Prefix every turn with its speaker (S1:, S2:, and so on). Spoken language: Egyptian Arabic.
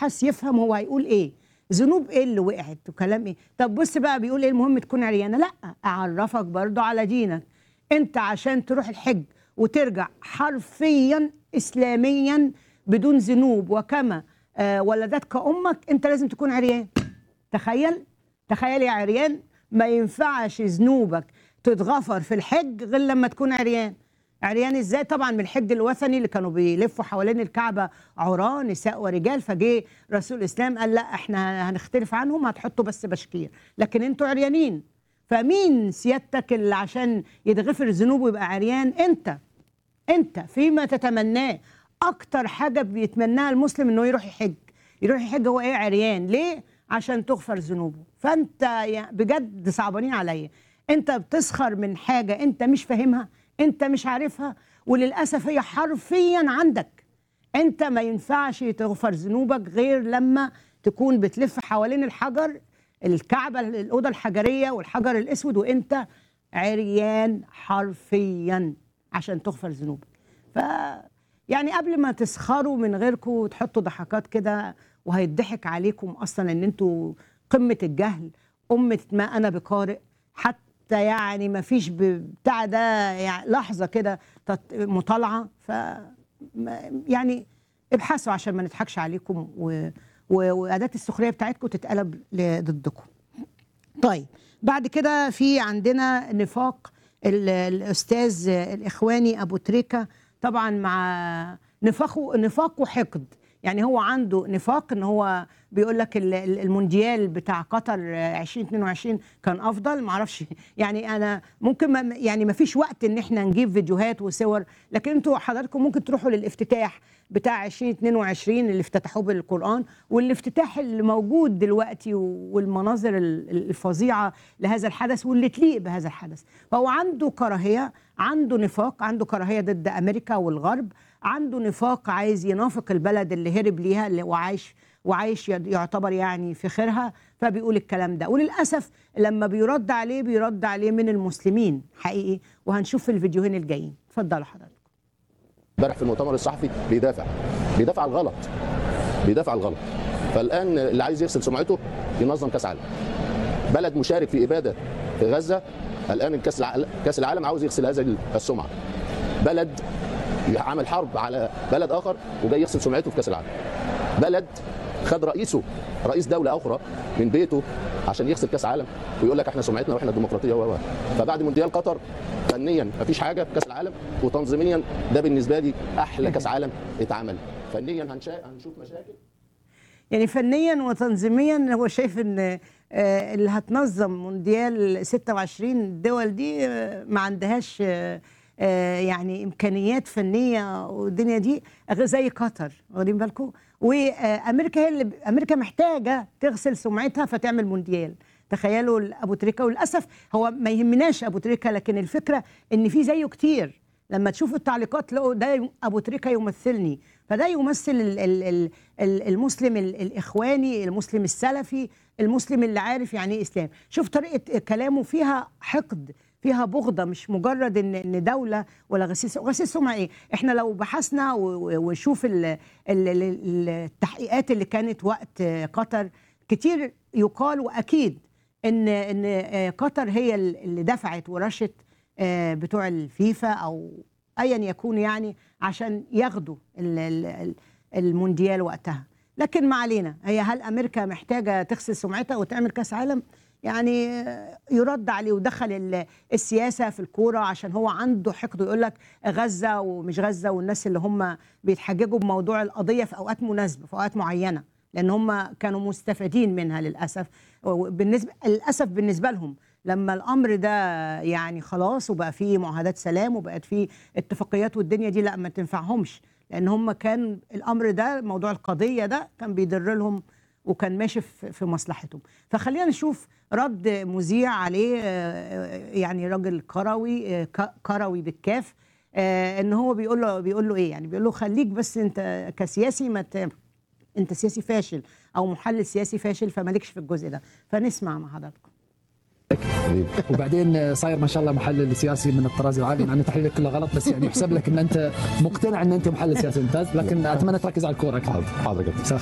S1: يبحث يفهم هو هيقول ايه ذنوب ايه اللي وقعت وكلام ايه طب بص بقى بيقول ايه المهم تكون عريانه لا اعرفك برضو على دينك انت عشان تروح الحج وترجع حرفيا اسلاميا بدون ذنوب وكما آه ولدتك امك انت لازم تكون عريان تخيل تخيل يا عريان ما ينفعش ذنوبك تتغفر في الحج غير لما تكون عريان عريان ازاي طبعا من الحج الوثني اللي كانوا بيلفوا حوالين الكعبه عراة نساء ورجال فجه رسول الاسلام قال لا احنا هنختلف عنهم هتحطوا بس بشكير لكن انتوا عريانين فمين سيادتك اللي عشان يتغفر ذنوبه يبقى عريان انت انت فيما تتمناه اكتر حاجه بيتمناها المسلم انه يروح يحج يروح يحج هو ايه عريان ليه عشان تغفر ذنوبه فانت يعني بجد صعبانين عليا انت بتسخر من حاجه انت مش فاهمها انت مش عارفها وللاسف هي حرفيا عندك انت ما ينفعش تغفر ذنوبك غير لما تكون بتلف حوالين الحجر الكعبه الاوضه الحجريه والحجر الاسود وانت عريان حرفيا عشان تغفر ذنوبك ف يعني قبل ما تسخروا من غيركم وتحطوا ضحكات كده وهيضحك عليكم اصلا ان انتوا قمه الجهل امه ما انا بقارئ حتى يعني ما فيش بتاع ده يعني لحظه كده مطالعه ف يعني ابحثوا عشان ما نضحكش عليكم و... و... واداه السخريه بتاعتكم تتقلب ضدكم. طيب بعد كده في عندنا نفاق الاستاذ الاخواني ابو تريكه طبعا مع نفاقه نفاق وحقد يعني هو عنده نفاق ان هو بيقول لك المونديال بتاع قطر 2022 كان افضل ما اعرفش يعني انا ممكن ما يعني ما فيش وقت ان احنا نجيب فيديوهات وصور لكن انتوا حضراتكم ممكن تروحوا للافتتاح بتاع 2022 اللي افتتحوه بالقران والافتتاح اللي موجود دلوقتي والمناظر الفظيعه لهذا الحدث واللي تليق بهذا الحدث فهو عنده كراهيه عنده نفاق عنده كراهيه ضد امريكا والغرب عنده نفاق عايز ينافق البلد اللي هرب ليها اللي وعايش وعايش يعتبر يعني في خيرها فبيقول الكلام ده وللاسف لما بيرد عليه بيرد عليه من المسلمين حقيقي وهنشوف في الفيديوهين الجايين اتفضلوا حضرتك
S2: امبارح في المؤتمر الصحفي بيدافع بيدافع على الغلط بيدافع على الغلط فالان اللي عايز يغسل سمعته ينظم كاس عالم بلد مشارك في اباده في غزه الان الكاس العالم كاس العالم عاوز يغسل هذه السمعه بلد عمل حرب على بلد اخر وجاي يغسل سمعته في كاس العالم بلد خد رئيسه رئيس دوله اخرى من بيته عشان يغسل كاس عالم ويقول لك احنا سمعتنا واحنا ديمقراطيه و فبعد مونديال قطر فنيا مفيش حاجه في كاس العالم وتنظيميا ده بالنسبه لي احلى كاس عالم اتعمل فنيا هنشا... هنشوف مشاكل
S1: يعني فنيا وتنظيميا هو شايف ان اللي هتنظم مونديال 26 الدول دي ما عندهاش يعني امكانيات فنيه والدنيا دي زي قطر واخدين بالكم وامريكا هي اللي امريكا محتاجه تغسل سمعتها فتعمل مونديال تخيلوا ابو تريكه وللاسف هو ما يهمناش ابو تريكه لكن الفكره ان في زيه كتير لما تشوفوا التعليقات تلاقوا ده ابو تريكه يمثلني فده يمثل ال ال ال المسلم الاخواني المسلم السلفي المسلم اللي عارف يعني ايه اسلام شوف طريقه كلامه فيها حقد فيها بغضه مش مجرد ان ان دوله ولا غسيل غسيل سمعه ايه احنا لو بحثنا وشوف التحقيقات اللي كانت وقت قطر كتير يقال واكيد ان ان قطر هي اللي دفعت ورشت بتوع الفيفا او ايا يكون يعني عشان ياخدوا المونديال وقتها لكن ما علينا هي هل امريكا محتاجه تغسل سمعتها وتعمل كاس عالم يعني يرد عليه ودخل السياسه في الكوره عشان هو عنده حقد يقول لك غزه ومش غزه والناس اللي هم بيتحججوا بموضوع القضيه في اوقات مناسبه في اوقات معينه لان هم كانوا مستفيدين منها للاسف بالنسبه للاسف بالنسبه لهم لما الامر ده يعني خلاص وبقى فيه معاهدات سلام وبقت فيه اتفاقيات والدنيا دي لا ما تنفعهمش لان هم كان الامر ده موضوع القضيه ده كان بيضر لهم وكان ماشي في مصلحتهم فخلينا نشوف رد مذيع عليه يعني راجل كروي كروي بالكاف ان هو بيقول له بيقول له ايه يعني بيقول له خليك بس انت كسياسي ما انت سياسي فاشل او محلل سياسي فاشل فمالكش في الجزء ده فنسمع مع حضراتكم
S3: وبعدين صاير ما شاء الله محلل سياسي من الطراز العالي مع ان تحليلك كله غلط بس يعني يحسب لك ان انت مقتنع ان انت محلل سياسي ممتاز لكن اتمنى تركز على الكوره
S2: حاضر حاضر